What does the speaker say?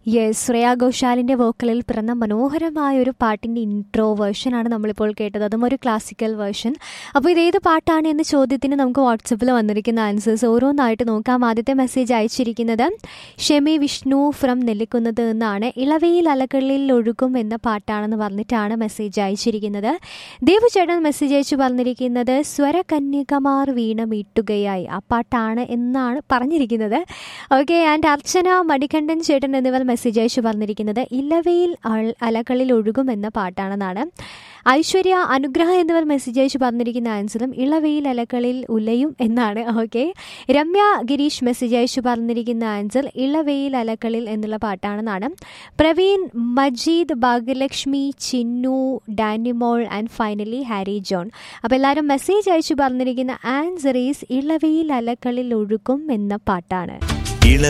yes Shreya ഘോഷാലിൻ്റെ വോക്കലിൽ പിറന്ന മനോഹരമായ ഒരു പാട്ടിൻ്റെ ഇൻട്രോ വേർഷനാണ് നമ്മളിപ്പോൾ കേട്ടത് അതും ഒരു ക്ലാസിക്കൽ വേർഷൻ അപ്പോൾ ഇത് ഏത് പാട്ടാണ് എന്ന ചോദ്യത്തിന് നമുക്ക് വാട്സപ്പിൽ വന്നിരിക്കുന്ന ആൻസേഴ്സ് ഓരോന്നായിട്ട് നോക്കാം ആദ്യത്തെ മെസ്സേജ് അയച്ചിരിക്കുന്നത് ഷെമി വിഷ്ണു ഫ്രം നെല്ലിക്കുന്നത് എന്നാണ് ഇളവയിൽ അലകളിൽ ഒഴുകും എന്ന പാട്ടാണെന്ന് പറഞ്ഞിട്ടാണ് മെസ്സേജ് അയച്ചിരിക്കുന്നത് ദേവുചേട്ടൻ മെസ്സേജ് അയച്ചു പറഞ്ഞിരിക്കുന്നത് സ്വരകന്യകമാർ വീണ മീട്ടുകയായി ആ പാട്ടാണ് എന്നാണ് പറഞ്ഞിരിക്കുന്നത് ഓക്കെ ആൻഡ് അർച്ചന മണികണ്ഠൻ ചേട്ടൻ എന്നിവർ മെസ്സേജ് അയച്ചു പറഞ്ഞിരിക്കുന്നത് ഇലവയിൽ അൾ- അലകളിൽ ഒഴുകും എന്ന പാട്ടാണെന്നാണ് ഐശ്വര്യ അനുഗ്രഹ എന്നിവർ മെസ്സേജ് അയച്ചു പറഞ്ഞിരിക്കുന്ന ആൻസറും ഇളവയിൽ അലകളിൽ ഉലയും എന്നാണ് ഓക്കെ രമ്യ ഗിരീഷ് മെസ്സേജ് അയച്ചു പറഞ്ഞിരിക്കുന്ന ആൻസർ ഇളവയിൽ അലകളിൽ എന്നുള്ള പാട്ടാണെന്നാണ് Praveen Majeed Bhagyalakshmi Chinnu Danimol and finally Harry John അപ്പോൾ എല്ലാവരും മെസ്സേജ് അയച്ചു പറഞ്ഞിരിക്കുന്ന ആൻസർ ഈസ് ഇളവയിൽ അലകളിൽ ഒഴുകും എന്ന പാട്ടാണ് ഇള